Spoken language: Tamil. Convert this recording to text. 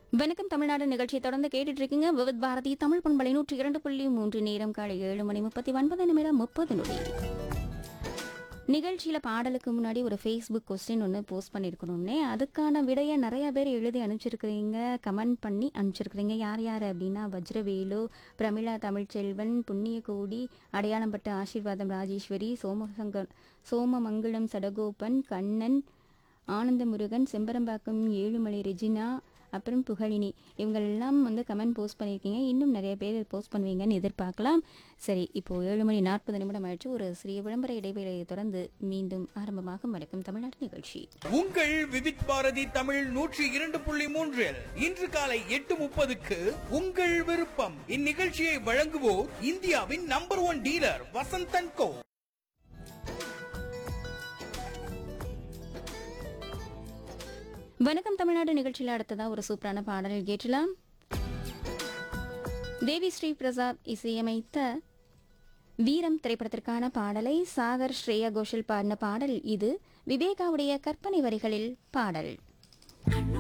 வணக்கம் தமிழ்நாடு நிகழ்ச்சியை தொடர்ந்து கேட்டுட்டு இருக்கீங்க விவித் பாரதி தமிழ் பண்பலை நூற்றி இரண்டு புள்ளி மூன்று நேரம் காலை ஏழு மணி முப்பத்தி ஒன்பது நிமிடம் முப்பது நொடி நிகழ்ச்சியில் பாடலுக்கு முன்னாடி ஒரு ஃபேஸ்புக் கொஸ்டின் ஒன்று போஸ்ட் பண்ணியிருக்கணும்னே அதுக்கான விடையை நிறைய பேர் எழுதி அனுப்பிச்சிருக்கிறீங்க கமெண்ட் பண்ணி அனுப்பிச்சிருக்கிறீங்க யார் யார் அப்படின்னா வஜ்ரவேலு பிரமிளா தமிழ்ச்செல்வன் புண்ணியகோடி அடையாளம்பட்ட ஆசீர்வாதம் ராஜேஸ்வரி சோமசங்க சோமமங்கலம் சடகோபன் கண்ணன் ஆனந்த முருகன் செம்பரம்பாக்கம் ஏழுமலை ரெஜினா அப்புறம் புகழினி இவங்களெல்லாம் வந்து கமெண்ட் போஸ்ட் பண்ணியிருக்கீங்க இன்னும் நிறைய பேர் போஸ்ட் பண்ணுவீங்கன்னு எதிர்பார்க்கலாம் சரி இப்போ ஏழு மணி நாற்பது நிமிடம் ஆயிடுச்சு ஒரு சிறிய விளம்பர இடைவேளையை தொடர்ந்து மீண்டும் ஆரம்பமாக வணக்கம் தமிழ்நாடு நிகழ்ச்சி உங்கள் விவித் பாரதி தமிழ் நூற்றி இரண்டு புள்ளி மூன்றில் இன்று காலை எட்டு முப்பதுக்கு உங்கள் விருப்பம் இந்நிகழ்ச்சியை வழங்குவோர் இந்தியாவின் number one dealer Vasanthan co வணக்கம் தமிழ்நாடு நிகழ்ச்சியில் அடுத்ததா ஒரு சூப்பரான பாடல் கேட்டலாம் தேவி ஸ்ரீ பிரசாத் இசையமைத்த வீரம் திரைப்படத்திற்கான பாடலை சாகர் ஸ்ரேயா கோஷல் பாடின பாடல் இது விவேகாவுடைய கற்பனை வரிகளில் பாடல்